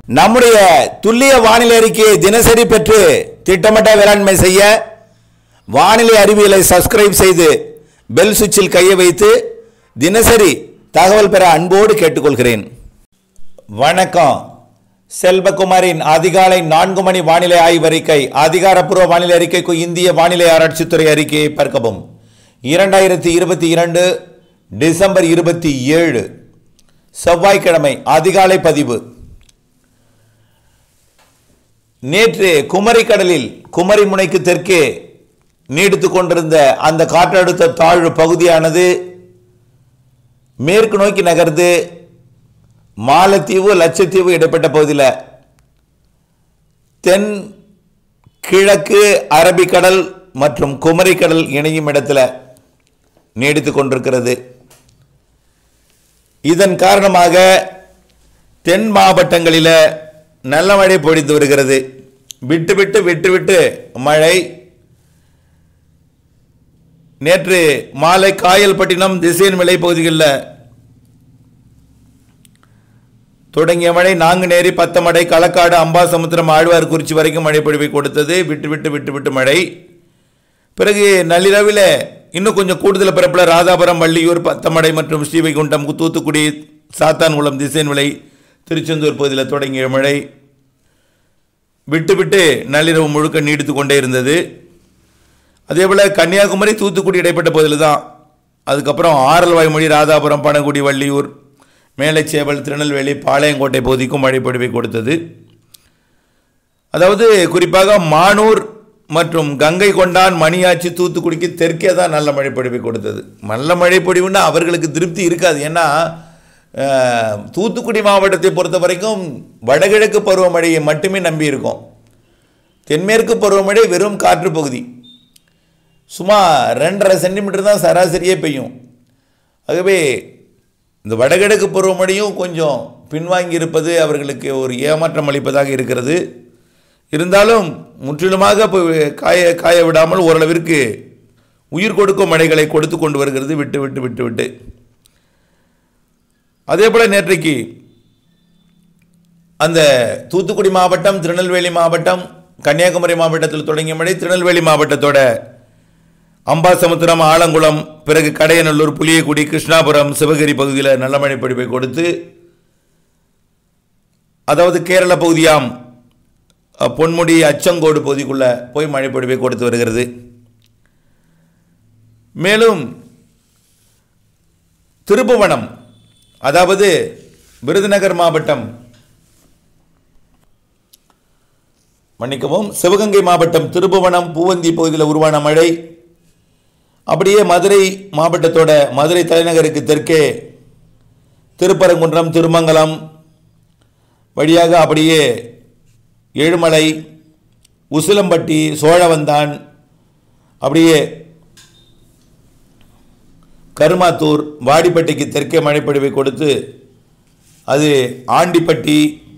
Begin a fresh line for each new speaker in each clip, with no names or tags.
நம்முடைய துல்லிய வானிலை அறிக்கையை தினசரி பெற்று திட்டமிட்ட வேளாண்மை செய்ய வானிலை அறிவியலை சப்ஸ்கிரைப் செய்து பெல் சுவிட்சில் கையை வைத்து தினசரி தகவல் பெற அன்போடு கேட்டுக்கொள்கிறேன் வணக்கம் செல்வகுமாரின் அதிகாலை நான்கு மணி வானிலை ஆய்வறிக்கை அதிகாரப்பூர்வ வானிலை அறிக்கைக்கு இந்திய வானிலை ஆராய்ச்சித்துறை அறிக்கையை பார்க்கவும் இரண்டாயிரத்தி இருபத்தி இரண்டு டிசம்பர் இருபத்தி ஏழு செவ்வாய்க்கிழமை அதிகாலை பதிவு நேற்று குமரி கடலில் குமரி முனைக்கு தெற்கே நீடித்து கொண்டிருந்த அந்த காற்றழுத்த தாழ்வு பகுதியானது மேற்கு நோக்கி நகர்ந்து மாலத்தீவு லட்சத்தீவு இடைப்பட்ட பகுதியில் தென் கிழக்கு அரபிக்கடல் மற்றும் குமரி கடல் இணையும் இடத்துல நீடித்து கொண்டிருக்கிறது இதன் காரணமாக தென் மாவட்டங்களில் நல்ல மழை பொழிந்து வருகிறது விட்டு விட்டு விட்டு விட்டு மழை நேற்று மாலை காயல்பட்டினம் திசையன் விலை பகுதிகளில் தொடங்கிய மழை நாங்குநேரி பத்தமடை களக்காடு அம்பாசமுத்திரம் ஆழ்வார்குறிச்சி வரைக்கும் மழை பொழிவை கொடுத்தது விட்டு விட்டு விட்டு விட்டு மழை பிறகு நள்ளிரவில் இன்னும் கொஞ்சம் கூடுதல் பிறப்பில் ராதாபுரம் வள்ளியூர் பத்தமடை மற்றும் ஸ்ரீவைகுண்டம் தூத்துக்குடி சாத்தான்குளம் திசையன் விலை திருச்செந்தூர் பகுதியில் தொடங்கிய மழை விட்டு விட்டு நள்ளிரவு முழுக்க நீடித்து கொண்டே இருந்தது அதே போல் கன்னியாகுமரி தூத்துக்குடி இடைப்பட்ட பகுதியில் தான் அதுக்கப்புறம் ஆரல் வாய்மொழி ராதாபுரம் பனங்குடி வள்ளியூர் மேலைச்சேவல் திருநெல்வேலி பாளையங்கோட்டை பகுதிக்கும் மழை பொழிவை கொடுத்தது அதாவது குறிப்பாக மானூர் மற்றும் கங்கை கொண்டான் மணியாச்சி தூத்துக்குடிக்கு தெற்கே தான் நல்ல மழை பொழிவை கொடுத்தது நல்ல மழை பொழிவுன்னா அவர்களுக்கு திருப்தி இருக்காது ஏன்னா அஹ், தூத்துக்குடி மாவட்டத்தை பொறுத்த வரைக்கும் வடகிழக்கு பருவமழையை மட்டுமே நம்பி இருக்கோம் தென்மேற்கு பருவமழை வெறும் காற்று பகுதி சும்மா ரெண்டரை சென்டிமீட்டர் தான் சராசரியே பெய்யும் ஆகவே இந்த வடகிழக்கு பருவமழையும் கொஞ்சம் பின்வாங்கி இருப்பது அவர்களுக்கு ஒரு ஏமாற்றம் அளிப்பதாக இருக்கிறது இருந்தாலும் முற்றிலுமாக இப்போ காய காய விடாமல் ஓரளவிற்கு உயிர் கொடுக்கும் மழைகளை கொடுத்து கொண்டு வருகிறது விட்டு விட்டு விட்டு விட்டு அதே போல் நேற்றைக்கு அந்த தூத்துக்குடி மாவட்டம் திருநெல்வேலி மாவட்டம் கன்னியாகுமரி மாவட்டத்தில் தொடங்கிய மழை திருநெல்வேலி மாவட்டத்தோட அம்பாசமுத்திரம் ஆலங்குளம் பிறகு கடையநல்லூர் புளியக்குடி கிருஷ்ணாபுரம் சிவகிரி பகுதியில் நல்ல மழை பொழிவை கொடுத்து அதாவது கேரள பகுதியாம் அஹ், பொன்முடி அச்சங்கோடு பகுதிக்குள்ள போய் மழை பொழிவை கொடுத்து வருகிறது மேலும் திருப்புவனம் அதாவது விருதுநகர் மாவட்டம் மன்னிக்கவும் சிவகங்கை மாவட்டம் திருப்புவனம் பூவந்தி பகுதியில் உருவான மழை அப்படியே மதுரை மாவட்டத்தோட மதுரை தலைநகருக்கு தெற்கே திருப்பரங்குன்றம் திருமங்கலம் வழியாக அப்படியே ஏழுமலை உசிலம்பட்டி சோழவந்தான் அப்படியே கருமாத்தூர் வாடிப்பட்டிக்கு தெற்கே மழைப்பொழிவை கொடுத்து அது ஆண்டிப்பட்டி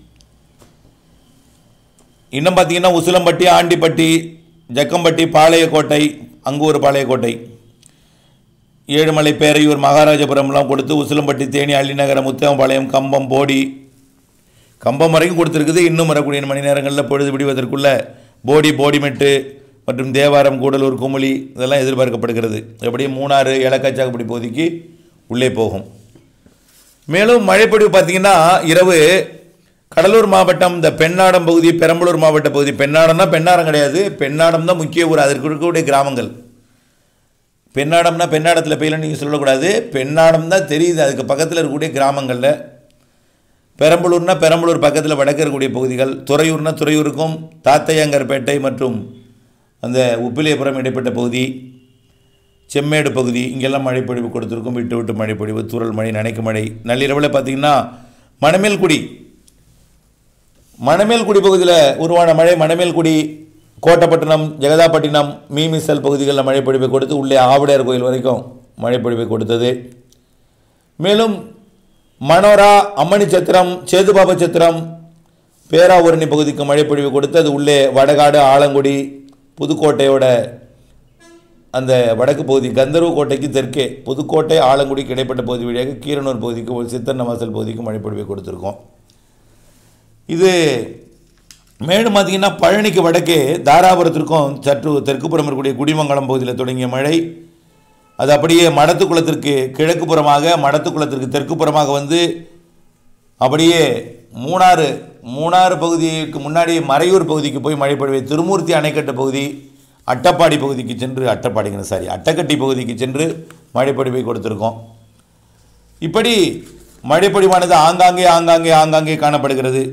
இன்னும் பார்த்தீங்கன்னா உசிலம்பட்டி ஆண்டிப்பட்டி ஜக்கம்பட்டி பாளையக்கோட்டை அங்கு ஒரு பாளையக்கோட்டை ஏழுமலை பேரையூர் மகாராஜபுரம்லாம் கொடுத்து உசிலம்பட்டி தேனி அள்ளிநகரம் முத்தமபாளையம் கம்பம் போடி கம்பம் வரைக்கும் கொடுத்துருக்குது இன்னும் வரக்கூடிய மணி நேரங்களில் பொழுது விடுவதற்குள்ள போடி போடிமெட்டு மற்றும் தேவாரம் கூடலூர் குமுளி இதெல்லாம் எதிர்பார்க்கப்படுகிறது எப்படியும் மூணாறு ஏலக்காய்ச்சாக்குப்படி பகுதிக்கு உள்ளே போகும் மேலும் மழைப்பொழிவு பார்த்தீங்கன்னா இரவு கடலூர் மாவட்டம் இந்த பெண்ணாடம் பகுதி பெரம்பலூர் மாவட்ட பகுதி பெண்ணாடம்னா பெண்ணாரம் கிடையாது பெண்ணாடம் தான் முக்கிய ஊர் அதற்கு இருக்கக்கூடிய கிராமங்கள் பெண்ணாடம்னா பெண்ணாடத்தில் பெய்யலன்னு நீங்கள் சொல்லக்கூடாது பெண்ணாடம் தான் தெரியுது அதுக்கு பக்கத்தில் இருக்கக்கூடிய கிராமங்களில் பெரம்பலூர்னா பெரம்பலூர் பக்கத்தில் வடக்கு இருக்கக்கூடிய பகுதிகள் துறையூர்னா துறையூருக்கும் தாத்தையங்கர்பேட்டை மற்றும் அந்த உப்பிலியபுரம் இடைப்பட்ட பகுதி செம்மேடு பகுதி இங்கெல்லாம் மழைப்பொழிவு கொடுத்துருக்கும் விட்டு விட்டு மழைப்பொழிவு தூறல் மழை நனைக்கு மழை நள்ளிரவில் பார்த்தீங்கன்னா மணமேல்குடி மணமேல்குடி பகுதியில் உருவான மழை மணமேல்குடி கோட்டப்பட்டினம் ஜெகதாப்பட்டினம் மீமிசல் பகுதிகளில் மழைப்பொழிவை கொடுத்து உள்ளே ஆவுடையார் கோயில் வரைக்கும் மழைப்பொழிவை கொடுத்தது மேலும் மனோரா அம்மணி சத்திரம் சேதுபாப சத்திரம் பேராவூரணி பகுதிக்கு மழைப்பொழிவு கொடுத்து அது உள்ளே வடகாடு ஆலங்குடி புதுக்கோட்டையோட அந்த வடக்கு பகுதி கந்தர்வ கோட்டைக்கு தெற்கே புதுக்கோட்டை ஆலங்குடிக்கு இடைப்பட்ட பகுதி வழியாக கீரனூர் பகுதிக்கு ஒரு சித்தன்ன வாசல் பகுதிக்கு மழைப்பொழிவை கொடுத்துருக்கோம் இது மேலும் பார்த்தீங்கன்னா பழனிக்கு வடக்கே தாராபுரத்திற்கும் சற்று தெற்குப்புறம் இருக்கக்கூடிய குடிமங்கலம் பகுதியில் தொடங்கிய மழை அது அப்படியே மடத்துக்குளத்திற்கு கிழக்கு புறமாக மடத்துக்குளத்திற்கு தெற்கு புறமாக வந்து அப்படியே மூணாறு மூணாறு பகுதிக்கு முன்னாடி மறையூர் பகுதிக்கு போய் மழை பொழிவை திருமூர்த்தி அணைக்கட்டு பகுதி அட்டப்பாடி பகுதிக்கு சென்று அட்டப்பாடிங்கிற சாரி அட்டக்கட்டி பகுதிக்கு சென்று மழைப்பொழிவை கொடுத்துருக்கோம் இப்படி மழைப்பொழிவானது ஆங்காங்கே ஆங்காங்கே ஆங்காங்கே காணப்படுகிறது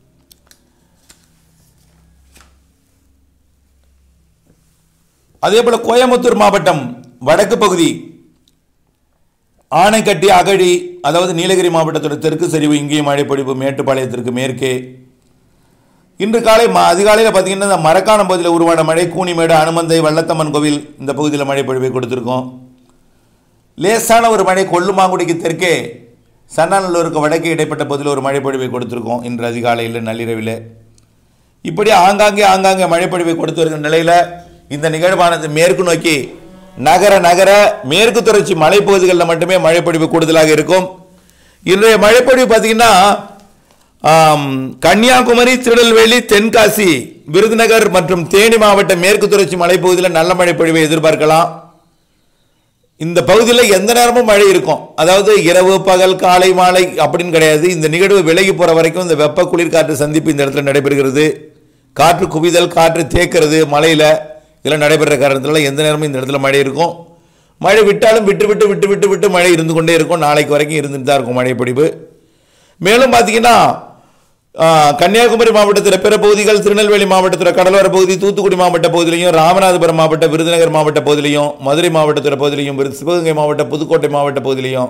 அதே போல் கோயம்புத்தூர் மாவட்டம் வடக்கு பகுதி ஆனைக்கட்டி அகழி அதாவது நீலகிரி மாவட்டத்தோட தெற்கு சரிவு இங்கேயும் மழைப்பொழிவு மேட்டுப்பாளையத்திற்கு மேற்கே இன்று காலை ம அதிகாலையில் பார்த்தீங்கன்னா இந்த மரக்காணம் பகுதியில் உருவான மழை கூனிமேடு அனுமந்தை வள்ளத்தம்மன் கோவில் இந்த பகுதியில் மழைப்பொழிவை கொடுத்துருக்கோம் லேசான ஒரு மழை கொல்லுமாங்குடிக்கு தெற்கே சன்னாநல்லூருக்கு வடக்கே இடைப்பட்ட பகுதியில் ஒரு மழைப்பொழிவை கொடுத்துருக்கோம் இன்று அதிகாலையில் நள்ளிரவில் இப்படி ஆங்காங்கே ஆங்காங்கே மழைப்பொழிவை கொடுத்து வருகிற நிலையில் இந்த நிகழ்வானது மேற்கு நோக்கி நகர நகர மேற்கு தொடர்ச்சி மலைப்பகுதிகளில் மட்டுமே மழைப்பொழிவு கூடுதலாக இருக்கும் இன்றைய மழைப்பொழிவு பார்த்தீங்கன்னா ஆம், கன்னியாகுமரி திருநெல்வேலி தென்காசி விருதுநகர் மற்றும் தேனி மாவட்ட மேற்கு தொடர்ச்சி மலைப்பகுதியில் நல்ல மழைப்பொழிவை எதிர்பார்க்கலாம் இந்த பகுதியில் எந்த நேரமும் மழை இருக்கும் அதாவது இரவு பகல் காலை மாலை அப்படின்னு கிடையாது இந்த நிகழ்வு விலகி போகிற வரைக்கும் இந்த வெப்ப குளிர்காற்று சந்திப்பு இந்த இடத்துல நடைபெறுகிறது காற்று குவிதல் காற்று தேக்கிறது மலையில் இதெல்லாம் நடைபெற காரணத்தினால எந்த நேரமும் இந்த இடத்துல மழை இருக்கும் மழை விட்டாலும் விட்டு விட்டு விட்டு விட்டு விட்டு மழை இருந்து கொண்டே இருக்கும் நாளைக்கு வரைக்கும் இருந்துட்டு தான் இருக்கும் மழை பொழிவு மேலும் பார்த்தீங்கன்னா ஆ, கன்னியாகுமரி மாவட்டத்தில் பிற பகுதிகள் திருநெல்வேலி மாவட்டத்தில் கடலோர பகுதி தூத்துக்குடி மாவட்ட பகுதியிலையும் ராமநாதபுரம் மாவட்ட விருதுநகர் மாவட்ட பகுதியிலையும் மதுரை மாவட்டத்தில் பகுதியிலையும் விரு- சிவகங்கை மாவட்ட புதுக்கோட்டை மாவட்ட பகுதியிலையும்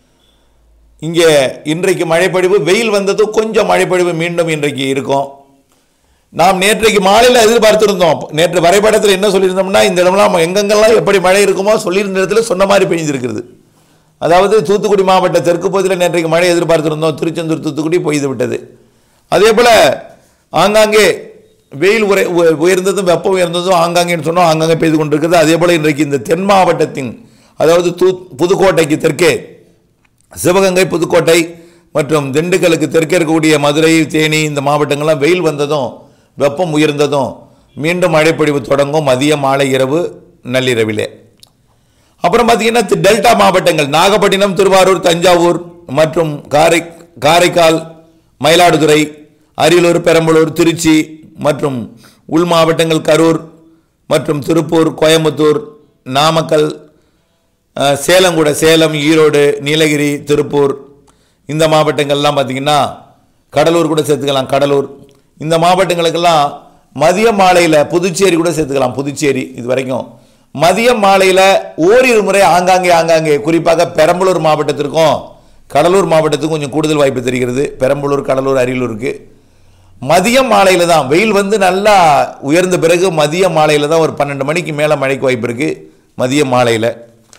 இங்கே இன்றைக்கு மழைப்பொழிவு வெயில் வந்ததும் கொஞ்சம் மழைப்பொழிவு மீண்டும் இன்றைக்கு இருக்கும் நாம் நேற்றைக்கு மாலையில் எதிர்பார்த்திருந்தோம் நேற்று வரைபடத்தில் என்ன சொல்லியிருந்தோம்னா இந்த இடம்லாம் எங்கெங்கெல்லாம் எப்படி மழை இருக்குமோ சொல்லியிருந்த இடத்துல சொன்ன மாதிரி பெய்திருக்கிறது அதாவது தூத்துக்குடி மாவட்ட தெற்கு பகுதியில் நேற்றைக்கு மழை எதிர்பார்த்திருந்தோம் திருச்செந்தூர் தூத்துக்குடி பொய்து விட்டது அதே போல் ஆங்காங்கே வெயில் உரை உ- உயர்ந்ததும் வெப்பம் உயர்ந்ததும் ஆங்காங்கேன்னு சொன்னோம் ஆங்காங்கே பெய்து கொண்டிருக்கிறது அதே போல் இன்றைக்கு இந்த தென் மாவட்டத்தின் அதாவது தூ புதுக்கோட்டைக்கு தெற்கே சிவகங்கை புதுக்கோட்டை மற்றும் திண்டுக்கலுக்கு தெற்கே இருக்கக்கூடிய மதுரை தேனி இந்த மாவட்டங்கள்லாம் வெயில் வந்ததும் வெப்பம் உயர்ந்ததும் மீண்டும் மழைப்பொழிவு தொடங்கும் மதிய மாலை இரவு நள்ளிரவிலே அப்புறம் பார்த்தீங்கன்னா தி- டெல்டா மாவட்டங்கள் நாகப்பட்டினம் திருவாரூர் தஞ்சாவூர் மற்றும் காரை காரைக்கால் மயிலாடுதுறை அரியலூர் பெரம்பலூர் திருச்சி மற்றும் உள் மாவட்டங்கள் கரூர் மற்றும் திருப்பூர் கோயம்புத்தூர் நாமக்கல் அஹ், சேலம் கூட சேலம் ஈரோடு நீலகிரி திருப்பூர் இந்த மாவட்டங்கள்லாம் பார்த்தீங்கன்னா கடலூர் கூட சேர்த்துக்கலாம் கடலூர் இந்த மாவட்டங்களுக்கெல்லாம் மதிய மாலையில் புதுச்சேரி கூட சேர்த்துக்கலாம் புதுச்சேரி இது வரைக்கும் மதியம் மாலையில் ஓரிரு முறை ஆங்காங்கே ஆங்காங்கே குறிப்பாக பெரம்பலூர் மாவட்டத்திற்கும் கடலூர் மாவட்டத்துக்கும் கொஞ்சம் கூடுதல் வாய்ப்பு தெரிகிறது பெரம்பலூர் கடலூர் அரியலூருக்கு மதியம் மாலையில் தான் வெயில் வந்து நல்லா உயர்ந்த பிறகு மதிய மாலையில் தான் ஒரு பன்னெண்டு மணிக்கு மேலே மழைக்கு வாய்ப்பு இருக்குது மதிய மாலையில்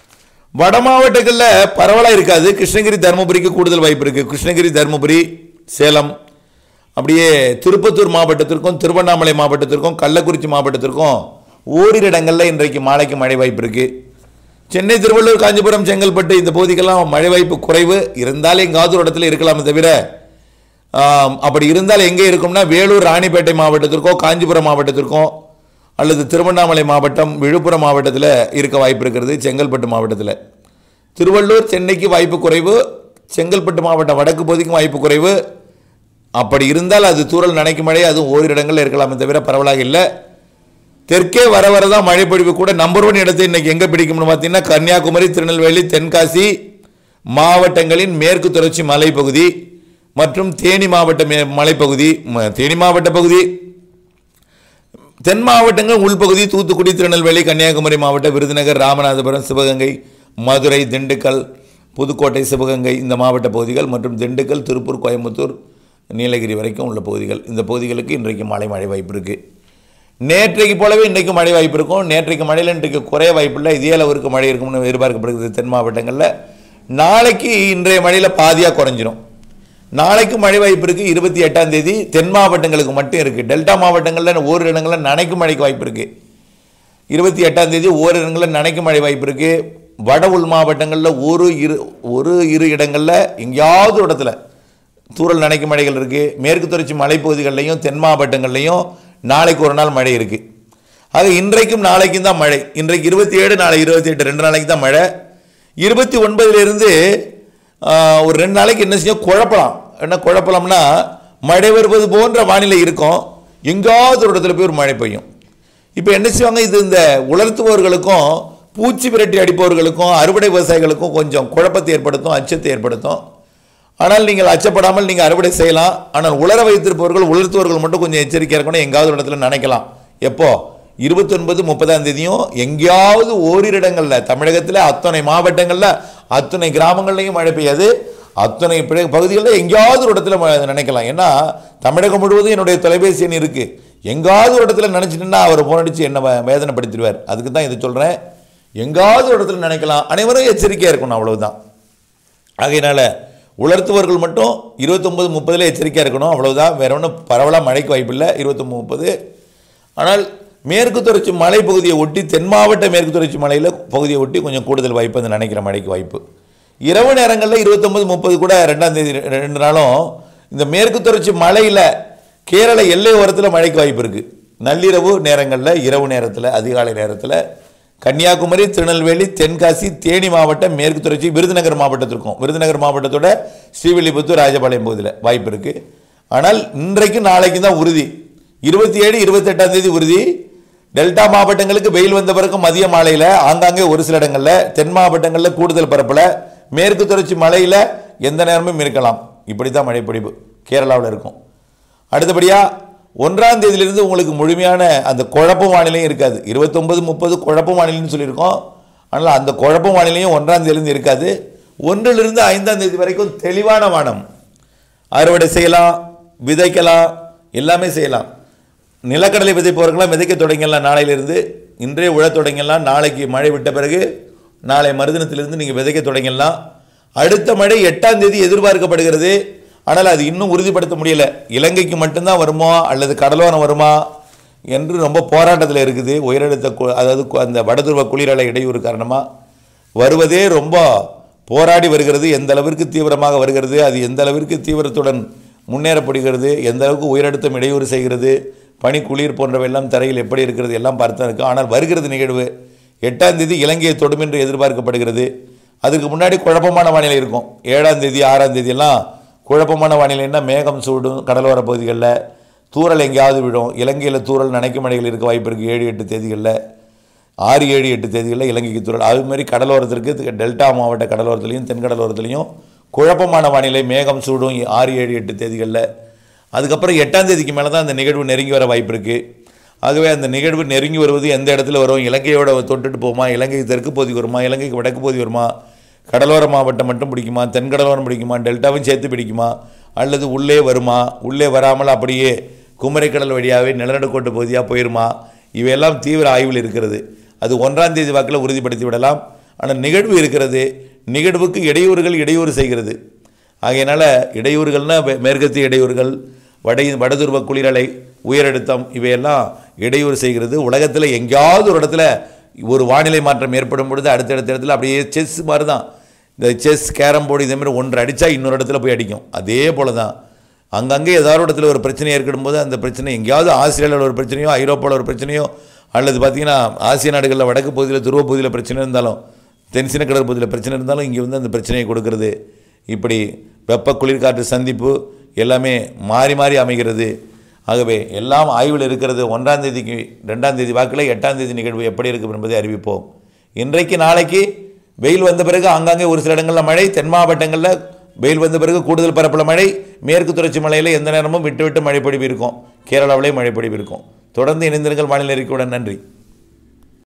வட மாவட்டங்களில் பரவலாக இருக்காது கிருஷ்ணகிரி தருமபுரிக்கு கூடுதல் வாய்ப்பு இருக்குது கிருஷ்ணகிரி தருமபுரி சேலம் அப்படியே திருப்பத்தூர் மாவட்டத்திற்கும் திருவண்ணாமலை மாவட்டத்திற்கும் கள்ளக்குறிச்சி மாவட்டத்திற்கும் ஓரிரு இடங்களில் இன்றைக்கு மாலைக்கு மழை வாய்ப்பு இருக்குது சென்னை திருவள்ளூர் காஞ்சிபுரம் செங்கல்பட்டு இந்த பகுதிக்கெல்லாம் மழை வாய்ப்பு குறைவு இருந்தாலும் எங்காவது ஒரு இடத்துல இருக்கலாமே தவிர ஆம், அப்படி இருந்தால் எங்கே இருக்கும்னா வேலூர் ராணிப்பேட்டை மாவட்டத்திற்கோ காஞ்சிபுரம் மாவட்டத்திற்கோ அல்லது திருவண்ணாமலை மாவட்டம் விழுப்புரம் மாவட்டத்தில் இருக்க வாய்ப்பு இருக்கிறது செங்கல்பட்டு மாவட்டத்தில் திருவள்ளூர் சென்னைக்கு வாய்ப்பு குறைவு செங்கல்பட்டு மாவட்டம் வடக்கு பகுதிக்கும் வாய்ப்பு குறைவு அப்படி இருந்தால் அது தூறல் நனைக்கும் மழை அதுவும் ஓரிரு இடங்களில் இருக்கலாமே தவிர பரவலாக இல்லை தெற்கே வர வர தான் மழை பொழிவு கூட நம்பர் ஒன் இடத்தை இன்னைக்கு எங்கே பிடிக்கும்னு பார்த்தீங்கன்னா கன்னியாகுமரி திருநெல்வேலி தென்காசி மாவட்டங்களின் மேற்கு தொடர்ச்சி மலைப்பகுதி மற்றும் தேனி மாவட்ட மே மலைப்பகுதி ம- தேனி மாவட்ட பகுதி தென் மாவட்டங்கள் உள்பகுதி தூத்துக்குடி திருநெல்வேலி கன்னியாகுமரி மாவட்டம் விருதுநகர் ராமநாதபுரம் சிவகங்கை மதுரை திண்டுக்கல் புதுக்கோட்டை சிவகங்கை இந்த மாவட்ட பகுதிகள் மற்றும் திண்டுக்கல் திருப்பூர் கோயம்புத்தூர் நீலகிரி வரைக்கும் உள்ள பகுதிகள் இந்த பகுதிகளுக்கு இன்றைக்கு மழை மழை வாய்ப்பு இருக்குது நேற்றைக்கு போலவே இன்றைக்கு மழை வாய்ப்பு இருக்கும் நேற்றைக்கு மழையில் இன்றைக்கு குறைய வாய்ப்பில்லை இதே அளவிற்கு மழை இருக்கும்னு எதிர்பார்க்கப்படுகிறது தென் மாவட்டங்களில் நாளைக்கு இன்றைய மழையில் பாதியாக குறைஞ்சிரும் நாளைக்கு மழை வாய்ப்பு இருக்குது இருபத்தி எட்டாம் தேதி தென் மாவட்டங்களுக்கு மட்டும் இருக்குது டெல்டா மாவட்டங்களில் ஓரிரு இடங்களில் நனைக்கும் மழைக்கு வாய்ப்பு இருக்குது இருபத்தி எட்டாம் தேதி ஓரிரு இடங்களில் நனைக்கும் மழை வாய்ப்பு இருக்குது வட உள் மாவட்டங்களில் ஒரு இரு ஒரு இரு இடங்களில் எங்கேயாவது ஒரு இடத்துல தூறல் நனைக்கும் மழைகள் இருக்குது மேற்கு தொடர்ச்சி மலைப்பகுதிகளிலையும் தென் மாவட்டங்கள்லையும் நாளைக்கு ஒரு நாள் மழை இருக்குது ஆக இன்றைக்கும் நாளைக்கும் தான் மழை இன்றைக்கு இருபத்தி ஏழு நாளை இருபத்தி எட்டு ரெண்டு நாளைக்கு தான் மழை இருபத்தி ஒன்பதுலேருந்து ஒரு ரெண்டு நாளைக்கு என்ன செய்யும் குழப்பலாம் என்ன குழப்பலாம்னா மழை வருவது போன்ற வானிலை இருக்கும் எங்காவது ஒரு இடத்துல போய் ஒரு மழை பெய்யும் இப்போ என்ன செய்வாங்க இது இந்த உலர்த்துபவர்களுக்கும் பூச்சி விரட்டி அடிப்பவர்களுக்கும் அறுவடை விவசாயிகளுக்கும் கொஞ்சம் குழப்பத்தை ஏற்படுத்தும் அச்சத்தை ஏற்படுத்தும் ஆனால் நீங்கள் அச்சப்படாமல் நீங்கள் அறுவடை செய்யலாம் ஆனால் உலர வைத்திருப்பவர்கள் உலர்த்துவர்கள் மட்டும் கொஞ்சம் எச்சரிக்கையாக இருக்கணும் எங்காவது ஒரு இடத்துல நினைக்கலாம் எப்போ இருபத்தொன்பது முப்பதாம் தேதியும் எங்கேயாவது ஓரிரு இடங்களில் தமிழகத்தில் அத்தனை மாவட்டங்களில் அத்தனை கிராமங்கள்லையும் மழை பெய்யாது அத்தனை பிற- பகுதிகளில் எங்கேயாவது ஒரு இடத்துல ம- நினைக்கலாம் ஏன்னா தமிழகம் முழுவதும் என்னுடைய தொலைபேசி எண் இருக்குது எங்காவது ஒரு இடத்துல நினச்சிட்டுன்னா அவர் ஃபோன் அடித்து என்ன வே- வேதனைப்படுத்திடுவார் அதுக்கு தான் இது சொல்கிறேன் எங்காவது ஒரு இடத்துல நினைக்கலாம் அனைவரும் எச்சரிக்கையாக இருக்கணும் அவ்வளவுதான் ஆகையினால உலர்த்துவர்கள் மட்டும் இருபத்தொம்பது முப்பதில் எச்சரிக்கையாக இருக்கணும் அவ்வளவுதான் வேற ஒன்றும் பரவலாக மழைக்கு வாய்ப்பில்லை இருபத்தொம்பது முப்பது ஆனால் மேற்கு தொடர்ச்சி மலை பகுதியை ஒட்டி தென் மாவட்ட மேற்கு தொடர்ச்சி மலையில் பகுதியை ஒட்டி கொஞ்சம் கூடுதல் வாய்ப்பு அந்த நினைக்கிற மழைக்கு வாய்ப்பு இரவு நேரங்களில் இருபத்தொம்பது முப்பது கூட ரெண்டாம் தேதி ரெ- ரெண்டு நாளும் இந்த மேற்கு தொடர்ச்சி மலையில் கேரள எல்லை ஓரத்தில் மழைக்கு வாய்ப்பு இருக்குது நள்ளிரவு நேரங்களில் இரவு நேரத்தில் அதிகாலை நேரத்தில் கன்னியாகுமரி திருநெல்வேலி தென்காசி தேனி மாவட்டம் மேற்கு தொடர்ச்சி விருதுநகர் மாவட்டத்திற்கும் விருதுநகர் மாவட்டத்தோட ஸ்ரீவில்லிபுத்தூர் ராஜபாளையம் பகுதியில் வாய்ப்பு இருக்குது ஆனால் இன்றைக்கும் நாளைக்கும் தான் உறுதி இருபத்தி ஏழு இருபத்தெட்டாம் தேதி உறுதி டெல்டா மாவட்டங்களுக்கு வெயில் வந்த பிறகு மதிய மாலையில் ஆங்காங்கே ஒரு சில இடங்களில் தென் மாவட்டங்களில் கூடுதல் பரப்பில் மேற்கு தொடர்ச்சி மலையில் எந்த நேரமும் இருக்கலாம் இப்படி தான் மழைப்பொழிவு கேரளாவில் இருக்கும் அடுத்தபடியாக ஒன்றாம் தேதியிலிருந்து உங்களுக்கு முழுமையான அந்த குழப்ப வானிலையும் இருக்காது இருபத்தொன்பது முப்பது குழப்ப வானிலைன்னு சொல்லியிருக்கோம் ஆனால் அந்த குழப்ப வானிலையும் ஒன்றாம் தேதியிலிருந்து இருக்காது ஒன்றிலிருந்து ஐந்தாம் தேதி வரைக்கும் தெளிவான வானம் அறுவடை செய்யலாம் விதைக்கலாம் எல்லாமே செய்யலாம் நிலக்கடலை விதைப்பவர்களாம் விதைக்க தொடங்கிடலாம் நாளையிலிருந்து இன்றே உழத் தொடங்கிடலாம் நாளைக்கு மழை விட்ட பிறகு நாளை மறுதினத்திலிருந்து நீங்கள் விதைக்க தொடங்கிடலாம் அடுத்த மழை எட்டாம் தேதி எதிர்பார்க்கப்படுகிறது ஆனால் அது இன்னும் உறுதிப்படுத்த முடியல இலங்கைக்கு மட்டும்தான் வருமா அல்லது கடலோரம் வருமா என்று ரொம்ப போராட்டத்தில் இருக்குது உயரழுத்த கு- அதாவது கு- அந்த வடதுருவ குளிரலை இடையூறு காரணமாக வருவதே ரொம்ப போராடி வருகிறது எந்த அளவிற்கு தீவிரமாக வருகிறது அது எந்த அளவிற்கு தீவிரத்துடன் முன்னேறப்படுகிறது எந்த அளவுக்கு உயரழுத்தம் இடையூறு செய்கிறது பனி குளிர் போன்றவையெல்லாம் தரையில் எப்படி இருக்கிறது எல்லாம் பார்த்தா இருக்கு ஆனால் வருகிறது நிகழ்வு எட்டாம் தேதி இலங்கையை தொடும் என்று எதிர்பார்க்கப்படுகிறது அதுக்கு முன்னாடி குழப்பமான வானிலை இருக்கும் ஏழாம் தேதி ஆறாம் தேதி எல்லாம் குழப்பமான வானிலைன்னா மேகம் சூடும் கடலோர பகுதிகளில் தூறல் எங்கேயாவது விழும் இலங்கையில் தூறல் நனைக்கும் மழைகள் இருக்க வாய்ப்பு இருக்குது ஏழு எட்டு தேதிகளில் ஆறு ஏழு எட்டு தேதிகளில் இலங்கைக்கு தூரல் அது மாதிரி கடலோரத்திற்கு தி- டெல்டா மாவட்ட கடலோரத்துலையும் தென்கடலோரத்துலையும் குழப்பமான வானிலை மேகம் சூடும் ஆறு ஏழு எட்டு தேதிகளில் அதுக்கப்புறம் எட்டாம் தேதிக்கு மேலே தான் அந்த நிகழ்வு நெருங்கி வர வாய்ப்பு இருக்குது ஆகவே அந்த நிகழ்வு நெருங்கி வருவது எந்த இடத்துல வரும் இலங்கையோட தொட்டுட்டு போகுமா இலங்கை தெற்கு பகுதி வருமா இலங்கைக்கு வடக்கு பகுதி வருமா கடலோர மாவட்டம் மட்டும் பிடிக்குமா தென்கடலோரம் பிடிக்குமா டெல்டாவும் சேர்த்து பிடிக்குமா அல்லது உள்ளே வருமா உள்ளே வராமல் அப்படியே குமரிக்கடல் வழியாகவே நிலநடுக்கோட்டு பகுதியாக போயிருமா இவையெல்லாம் தீவிர ஆய்வில் இருக்கிறது அது ஒன்றாம் தேதி வாக்கில் உறுதிப்படுத்தி விடலாம் ஆனால் நிகழ்வு இருக்கிறது நிகழ்வுக்கு இடையூறுகள் இடையூறு செய்கிறது ஆகையினால இடையூறுகள்னா மே- மேற்கத்திய இடையூறுகள் வட வடதுருவ குளிரலை உயரழுத்தம் இவையெல்லாம் இடையூறு செய்கிறது உலகத்தில் எங்கேயாவது ஒரு இடத்துல ஒரு வானிலை மாற்றம் ஏற்படும் பொழுது அடுத்தடுத்த இடத்துல அப்படியே செஸ் மாதிரி தான் இந்த செஸ் கேரம் போர்டு இதே மாதிரி ஒன்று அடித்தா இன்னொரு இடத்துல போய் அடிக்கும் அதே போல தான் அங்கங்கே ஏதாவது ஒரு இடத்துல ஒரு பிரச்சனை ஏற்படும் போது அந்த பிரச்சனை எங்கேயாவது ஆஸ்திரேலியாவில் ஒரு பிரச்சனையோ ஐரோப்பாவில் ஒரு பிரச்சனையோ அல்லது பார்த்தீங்கன்னா ஆசிய நாடுகளில் வடக்கு பகுதியில் துருவ பகுதியில் பிரச்சனை இருந்தாலும் தென்சின கடல் பகுதியில் பிரச்சனை இருந்தாலும் இங்கே வந்து அந்த பிரச்சனையை கொடுக்கிறது இப்படி வெப்ப குளிர்காற்று சந்திப்பு எல்லாமே மாறி மாறி அமைகிறது ஆகவே எல்லாம் ஆய்வில் இருக்கிறது ஒன்றாம் தேதிக்கு ரெண்டாம் தேதி வாக்கில் எட்டாம் தேதி நிகழ்வு எப்படி இருக்கும் என்பதை அறிவிப்போம் இன்றைக்கு நாளைக்கு வெயில் வந்த பிறகு ஆங்காங்கே ஒரு சில இடங்களில் மழை தென் மாவட்டங்களில் வெயில் வந்த பிறகு கூடுதல் பரப்பில் மழை மேற்கு தொடர்ச்சி மலையில் எந்த நேரமும் விட்டு விட்டு மழைப்பொழிவு இருக்கும் கேரளாவிலே மழைப்பொழிவு இருக்கும் தொடர்ந்து இணைந்திருங்கள் வானிலை அறிக்கையுடன் நன்றி